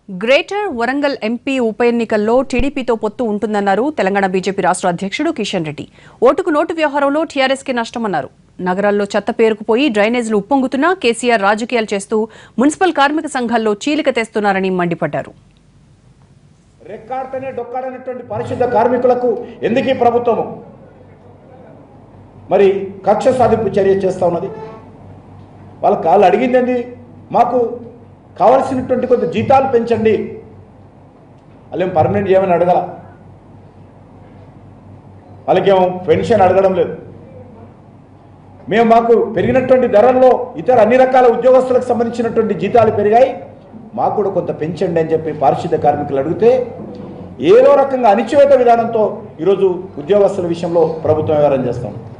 greater Warangal MP ఉప ఎన్నికల్లో టీడీపీతో పొత్తు ఉంటుందన్నారు తెలంగాణ బీజేపీ రాష్ట్ర అధ్యక్షుడు కిషన్ రెడ్డి ఓటుకు నోటు వ్యవహారంలో టీఆర్ఎస్కి నష్టమన్నారు నగరాల్లో చెత్త పేరుకుపోయి డ్రైనేజీలు ఉప్పొంగుతున్నా కేసీఆర్ రాజకీయాలు చేస్తూ మున్సిపల్ కార్మిక సంఘాల్లో చీలిక తెస్తున్నారని మండిపడ్డారు రెక్కాడితేనే డొక్కాడనటువంటి పరిశుద్ధ కార్మికులకు ఎందుకు ఈ ప్రభుత్వము మరి కక్ష సాధింపు చర్య చేస్తూ ఉన్నది వాళ్ళకి వాళ్ళు అడిగిందండి మాకు కావలసినటువంటి కొంత జీతాలు పెంచండి వాళ్ళేం పర్మనెంట్ చేయమని అడగల వాళ్ళకేమో పెన్షన్ అడగడం లేదు మేము మాకు పెరిగినటువంటి ధరల్లో ఇతర అన్ని రకాల ఉద్యోగస్తులకు సంబంధించినటువంటి జీతాలు పెరిగాయి మాకు కూడా కొంత పెంచండి అని చెప్పి పారిశుద్ధ కార్మికులు అడిగితే ఏదో రకంగా అణిచివేత విధానంతో ఈరోజు ఉద్యోగస్తుల విషయంలో ప్రభుత్వం వ్యవహారం చేస్తాం